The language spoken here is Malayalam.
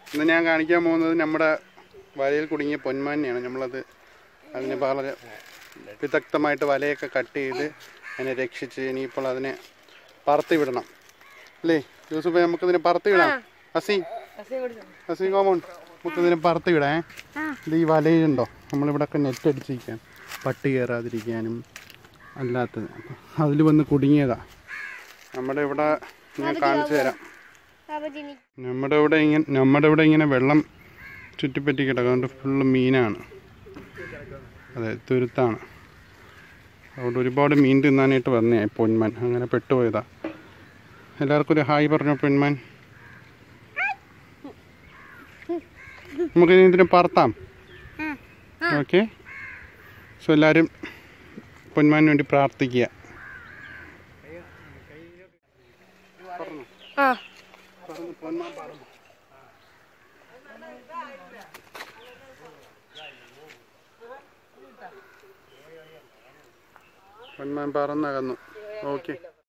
ഇന്ന് ഞാൻ കാണിക്കാൻ പോകുന്നത് നമ്മുടെ വലയിൽ കുടുങ്ങിയ പൊന്മാനെയാണ് നമ്മളത് അതിനെ വളരെ വിദഗ്ധമായിട്ട് വലയൊക്കെ കട്ട് ചെയ്ത് അതിനെ രക്ഷിച്ച് ഇനിയിപ്പോൾ അതിനെ പറത്തി വിടണം അല്ലേ യൂസുഫ് നമുക്കിതിനെ പറത്തി വിടാം അസി അസി കോമോൺ നമുക്കിതിനെ പറത്തി വിടാം ഏ? ഇത് ഈ വലയുണ്ടോ നമ്മളിവിടെ ഒക്കെ നെറ്റ് അടിച്ചിരിക്കാൻ പട്ടി കയറാതിരിക്കാനും അല്ലാത്തത് അതിൽ വന്ന് കുടുങ്ങിയതാ നമ്മുടെ ഇവിടെ ഞാൻ കാണിച്ചു തരാം ബാബുജിനി നമ്മുടെ ഇവിടെ ഇങ്ങനെ നമ്മുടെ ഇവിടെ ഇങ്ങനെ വെള്ളം ചുറ്റിപ്പറ്റി കിടക്കും അതുകൊണ്ട് ഫുള്ള് മീനാണ് അതെ തുരുത്താണ് അതുകൊണ്ട് ഒരുപാട് മീൻ തിന്നാനായിട്ട് വന്നേ പൊന്മാൻ അങ്ങനെ പെട്ടുപോയതാ എല്ലാവർക്കും ഒരു ഹായ് പറഞ്ഞു പൊന്മാൻ നമുക്ക് ഇനി ഇതിനെ പറത്താം ഓക്കെ സോ എല്ലാവരും പൊന്മാന് വേണ്ടി പ്രാർത്ഥിക്കുക ആ പൊന്മാൻ പറന്നു പൊന്മാൻ പറന്നകന്നു ഓക്കെ